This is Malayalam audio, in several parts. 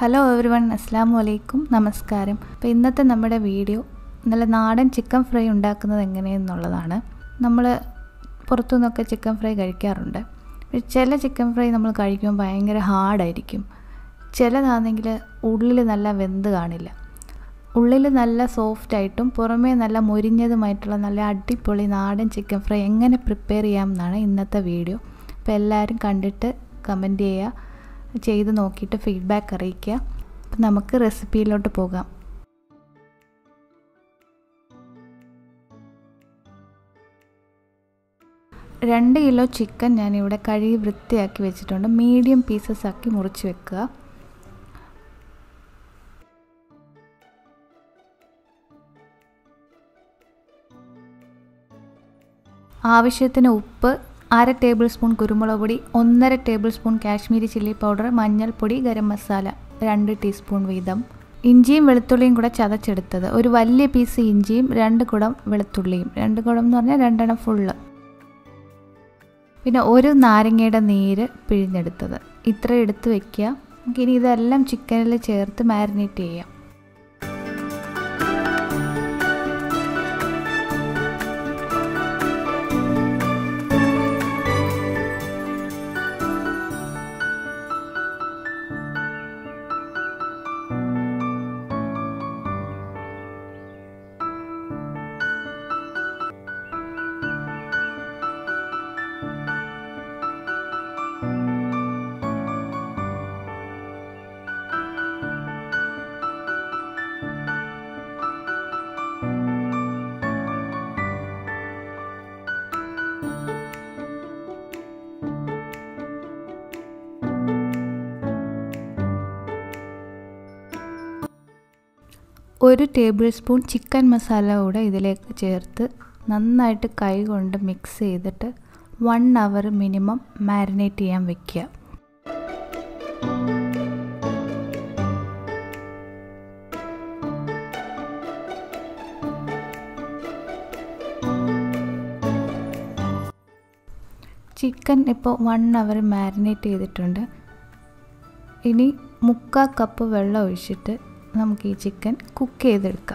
ഹലോ എവരി വൺ അസ്സാം വലൈക്കും നമസ്കാരം അപ്പോൾ ഇന്നത്തെ നമ്മുടെ വീഡിയോ നല്ല നാടൻ ചിക്കൻ ഫ്രൈ ഉണ്ടാക്കുന്നത് എങ്ങനെയെന്നുള്ളതാണ് നമ്മൾ പുറത്തുനിന്നൊക്കെ ചിക്കൻ ഫ്രൈ കഴിക്കാറുണ്ട് പക്ഷേ ചില ചിക്കൻ ഫ്രൈ നമ്മൾ കഴിക്കുമ്പോൾ ഭയങ്കര ഹാർഡായിരിക്കും ചിലതാണെങ്കിൽ ഉള്ളിൽ നല്ല വെന്ത് കാണില്ല ഉള്ളിൽ നല്ല സോഫ്റ്റ് ആയിട്ടും പുറമേ നല്ല മൊരിഞ്ഞതുമായിട്ടുള്ള നല്ല അടിപൊളി നാടൻ ചിക്കൻ ഫ്രൈ എങ്ങനെ പ്രിപ്പയർ ചെയ്യാം എന്നാണ് ഇന്നത്തെ വീഡിയോ അപ്പോൾ എല്ലാവരും കണ്ടിട്ട് കമൻറ്റ് ചെയ്യുക ചെയ്ത് നോക്കിയിട്ട് ഫീഡ്ബാക്ക് അറിയിക്കുക അപ്പം നമുക്ക് റെസിപ്പിയിലോട്ട് പോകാം രണ്ട് കിലോ ചിക്കൻ ഞാനിവിടെ കഴുകി വൃത്തിയാക്കി വെച്ചിട്ടുണ്ട് മീഡിയം പീസസ് ആക്കി മുറിച്ച് വെക്കുക ആവശ്യത്തിന് ഉപ്പ് അര ടേബിൾ സ്പൂൺ കുരുമുളക് പൊടി ഒന്നര table spoon Kashmiri chilli powder മഞ്ഞൾപ്പൊടി ഗരം മസാല രണ്ട് ടീസ്പൂൺ വീതം ഇഞ്ചിയും വെളുത്തുള്ളിയും കൂടെ ചതച്ചെടുത്തത് ഒരു വലിയ പീസ് ഇഞ്ചിയും രണ്ട് കുടം വെളുത്തുള്ളിയും രണ്ട് കുടം എന്ന് പറഞ്ഞാൽ രണ്ടെണ്ണം ഫുള്ള് പിന്നെ ഒരു നാരങ്ങയുടെ നീര് പിഴിഞ്ഞെടുത്തത് ഇത്ര എടുത്ത് വെക്കുക നമുക്കിനി ഇതെല്ലാം ചിക്കനിൽ ചേർത്ത് മാരിനേറ്റ് ചെയ്യാം ഒരു ടേബിൾ സ്പൂൺ ചിക്കൻ മസാല കൂടെ ഇതിലേക്ക് ചേർത്ത് നന്നായിട്ട് കൈ കൊണ്ട് മിക്സ് ചെയ്തിട്ട് വൺ അവർ മിനിമം മാരിനേറ്റ് ചെയ്യാൻ വെക്കുക ചിക്കൻ ഇപ്പോൾ വൺ അവർ മാരിനേറ്റ് ചെയ്തിട്ടുണ്ട് ഇനി മുക്കാൽ കപ്പ് വെള്ളം ഒഴിച്ചിട്ട് നമുക്ക് ഈ ചിക്കൻ കുക്ക് ചെയ്തെടുക്കാം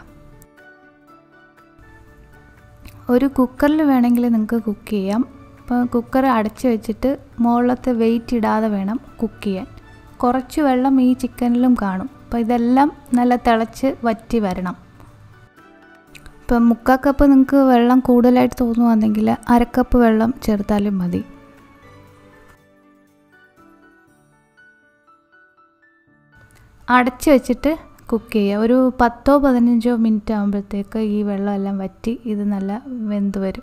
ഒരു കുക്കറിൽ വേണമെങ്കിൽ നിങ്ങൾക്ക് കുക്ക് ചെയ്യാം അപ്പോൾ കുക്കർ അടച്ച് വെച്ചിട്ട് മുകളിലത്തെ വെയിറ്റ് ഇടാതെ വേണം കുക്ക് ചെയ്യാൻ കുറച്ച് വെള്ളം ഈ ചിക്കനിലും കാണും അപ്പോൾ ഇതെല്ലാം നല്ല തിളച്ച് വറ്റി വരണം ഇപ്പം മുക്കാൽ കപ്പ് നിങ്ങൾക്ക് വെള്ളം കൂടുതലായിട്ട് തോന്നുവാണെങ്കിൽ അരക്കപ്പ് വെള്ളം ചേർത്താലും മതി അടച്ച് വെച്ചിട്ട് കുക്ക് ചെയ്യുക ഒരു പത്തോ പതിനഞ്ചോ മിനിറ്റ് ആകുമ്പോഴത്തേക്ക് ഈ വെള്ളമെല്ലാം വറ്റി ഇത് നല്ല വെന്ത് വരും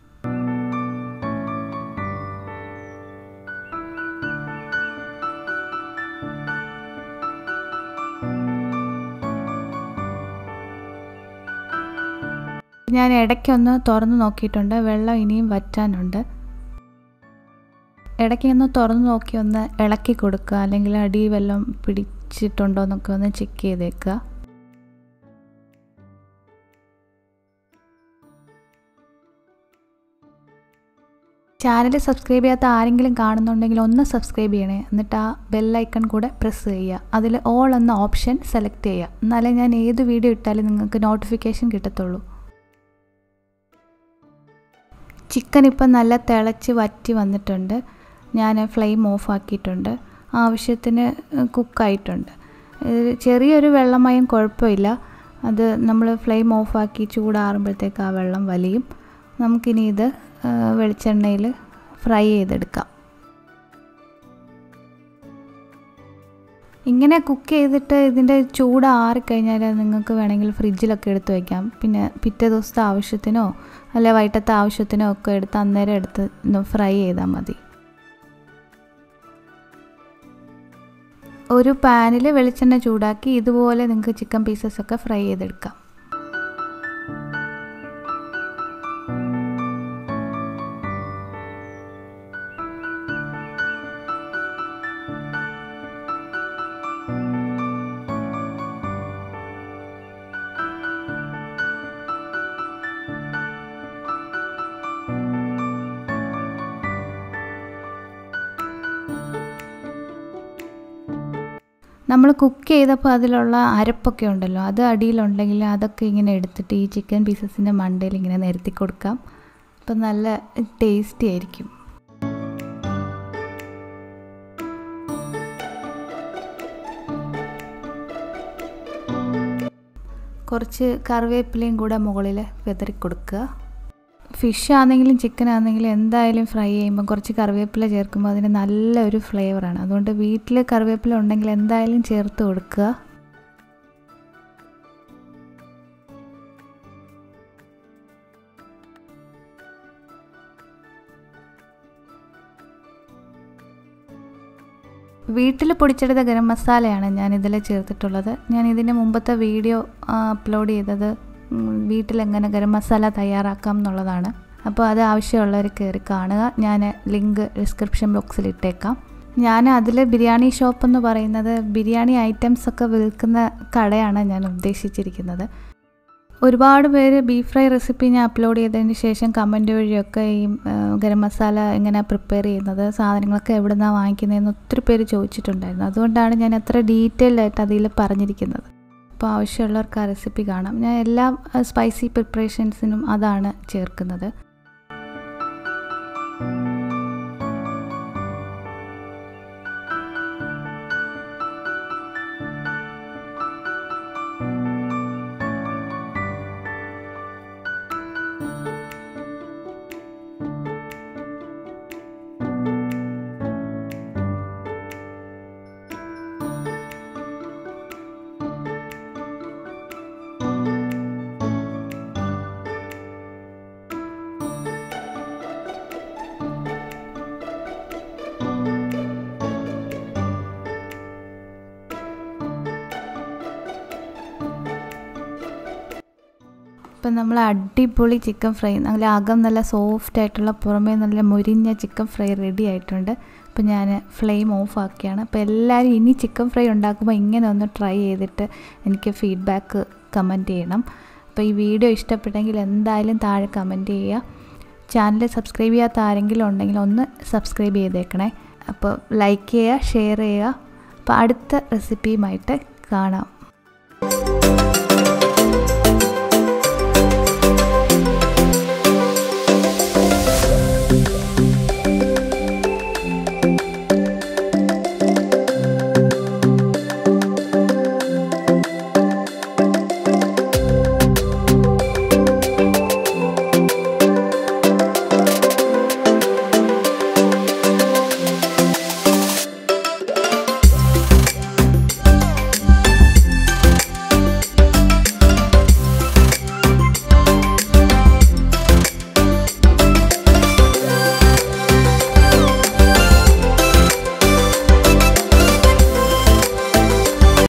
ഞാൻ ഇടയ്ക്കൊന്ന് തുറന്ന് നോക്കിയിട്ടുണ്ട് വെള്ളം ഇനിയും വറ്റാനുണ്ട് ഇടയ്ക്കൊന്ന് തുറന്ന് നോക്കി ഒന്ന് ഇളക്കി കൊടുക്കുക അല്ലെങ്കിൽ അടി വെള്ളം പിടിച്ചിട്ടുണ്ടോ എന്നൊക്കെ ഒന്ന് ചെക്ക് ചെയ്തേക്കുക ചാനൽ സബ്സ്ക്രൈബ് ചെയ്യാത്ത ആരെങ്കിലും കാണുന്നുണ്ടെങ്കിൽ ഒന്ന് സബ്സ്ക്രൈബ് ചെയ്യണേ എന്നിട്ട് ആ ബെല്ലൈക്കൺ കൂടെ പ്രസ് ചെയ്യുക അതിൽ ഓൾ എന്ന ഓപ്ഷൻ സെലക്ട് ചെയ്യുക എന്നാലേ ഞാൻ ഏത് വീഡിയോ ഇട്ടാലും നിങ്ങൾക്ക് നോട്ടിഫിക്കേഷൻ കിട്ടത്തുള്ളൂ ചിക്കൻ ഇപ്പം നല്ല തിളച്ച് വറ്റി വന്നിട്ടുണ്ട് ഞാൻ ഫ്ലെയിം ഓഫ് ആക്കിയിട്ടുണ്ട് ആവശ്യത്തിന് കുക്കായിട്ടുണ്ട് ചെറിയൊരു വെള്ളമയം കുഴപ്പമില്ല അത് നമ്മൾ ഫ്ലെയിം ഓഫാക്കി ചൂടാറുമ്പോഴത്തേക്ക് ആ വെള്ളം വലിയും നമുക്കിനി ഇത് വെളിച്ചെണ്ണയിൽ ഫ്രൈ ചെയ്തെടുക്കാം ഇങ്ങനെ കുക്ക് ചെയ്തിട്ട് ഇതിൻ്റെ ചൂട് ആറിക്കഴിഞ്ഞാൽ നിങ്ങൾക്ക് വേണമെങ്കിൽ ഫ്രിഡ്ജിലൊക്കെ എടുത്ത് വയ്ക്കാം പിന്നെ പിറ്റേ ദിവസത്തെ ആവശ്യത്തിനോ അല്ലെ വൈകിട്ടത്തെ ആവശ്യത്തിനോ ഒക്കെ എടുത്ത് അന്നേരം എടുത്ത് ഫ്രൈ ചെയ്താൽ മതി ഒരു പാനിൽ വെളിച്ചെണ്ണ ചൂടാക്കി ഇതുപോലെ നിങ്ങൾക്ക് ചിക്കൻ പീസസ് ഒക്കെ ഫ്രൈ ചെയ്തെടുക്കാം നമ്മൾ കുക്ക് ചെയ്തപ്പോൾ അതിലുള്ള അരപ്പൊക്കെ ഉണ്ടല്ലോ അത് അടിയിലുണ്ടെങ്കിൽ അതൊക്കെ ഇങ്ങനെ എടുത്തിട്ട് ഈ ചിക്കൻ പീസസിൻ്റെ മണ്ടയിൽ ഇങ്ങനെ നിരത്തി കൊടുക്കാം അപ്പം നല്ല ടേസ്റ്റി ആയിരിക്കും കുറച്ച് കറിവേപ്പിലയും കൂടെ മുകളിൽ വിതറി കൊടുക്കുക ഫിഷ് ആണെങ്കിലും ചിക്കൻ ആണെങ്കിലും എന്തായാലും ഫ്രൈ ചെയ്യുമ്പോൾ കുറച്ച് കറിവേപ്പില ചേർക്കുമ്പോൾ അതിന് നല്ലൊരു ഫ്ലേവറാണ് അതുകൊണ്ട് വീട്ടിൽ കറിവേപ്പില ഉണ്ടെങ്കിൽ എന്തായാലും ചേർത്ത് കൊടുക്കുക വീട്ടിൽ പൊടിച്ചെടുത്ത ഗരം മസാലയാണ് ഞാൻ ഇതിൽ ചേർത്തിട്ടുള്ളത് ഞാൻ ഇതിൻ്റെ മുമ്പത്തെ വീഡിയോ അപ്ലോഡ് ചെയ്തത് വീട്ടിൽ എങ്ങനെ ഗരം മസാല തയ്യാറാക്കാം എന്നുള്ളതാണ് അപ്പോൾ അത് ആവശ്യമുള്ളവർ കയറി കാണുക ഞാൻ ലിങ്ക് ഡിസ്ക്രിപ്ഷൻ ബോക്സിൽ ഇട്ടേക്കാം ഞാൻ അതിൽ ബിരിയാണി ഷോപ്പ് എന്ന് പറയുന്നത് ബിരിയാണി ഐറ്റംസ് ഒക്കെ വിൽക്കുന്ന കടയാണ് ഞാൻ ഉദ്ദേശിച്ചിരിക്കുന്നത് ഒരുപാട് പേര് ബീഫ് ഫ്രൈ റെസിപ്പി ഞാൻ അപ്ലോഡ് ചെയ്തതിന് ശേഷം കമൻറ്റ് വഴിയൊക്കെ ഈ ഗരം മസാല എങ്ങനെയാണ് പ്രിപ്പയർ ചെയ്യുന്നത് സാധനങ്ങളൊക്കെ എവിടെ നിന്നാണ് വാങ്ങിക്കുന്നതെന്ന് ഒത്തിരി പേര് ചോദിച്ചിട്ടുണ്ടായിരുന്നു അതുകൊണ്ടാണ് ഞാൻ അത്ര ഡീറ്റെയിൽഡ് ആയിട്ട് അതിൽ പറഞ്ഞിരിക്കുന്നത് അപ്പോൾ ആവശ്യമുള്ളവർക്ക് ആ റെസിപ്പി കാണാം ഞാൻ എല്ലാ സ്പൈസി പ്രിപ്പറേഷൻസിനും അതാണ് ചേർക്കുന്നത് ഇപ്പം നമ്മൾ അടിപൊളി ചിക്കൻ ഫ്രൈ നല്ല അകം നല്ല സോഫ്റ്റ് ആയിട്ടുള്ള പുറമേ നല്ല മുരിഞ്ഞ ചിക്കൻ ഫ്രൈ റെഡി ആയിട്ടുണ്ട് അപ്പോൾ ഞാൻ ഫ്ലെയിം ഓഫ് ആക്കിയാണ് അപ്പോൾ എല്ലാവരും ഇനി ചിക്കൻ ഫ്രൈ ഉണ്ടാക്കുമ്പോൾ ഇങ്ങനെ ഒന്ന് ട്രൈ ചെയ്തിട്ട് എനിക്ക് ഫീഡ്ബാക്ക് കമൻറ്റ് ചെയ്യണം അപ്പോൾ ഈ വീഡിയോ ഇഷ്ടപ്പെട്ടെങ്കിൽ എന്തായാലും താഴെ കമൻറ്റ് ചെയ്യുക ചാനൽ സബ്സ്ക്രൈബ് ചെയ്യാത്ത ആരെങ്കിലും ഉണ്ടെങ്കിൽ ഒന്ന് സബ്സ്ക്രൈബ് ചെയ്തേക്കണേ അപ്പോൾ ലൈക്ക് ചെയ്യുക ഷെയർ ചെയ്യുക അപ്പോൾ അടുത്ത റെസിപ്പിയുമായിട്ട് കാണാം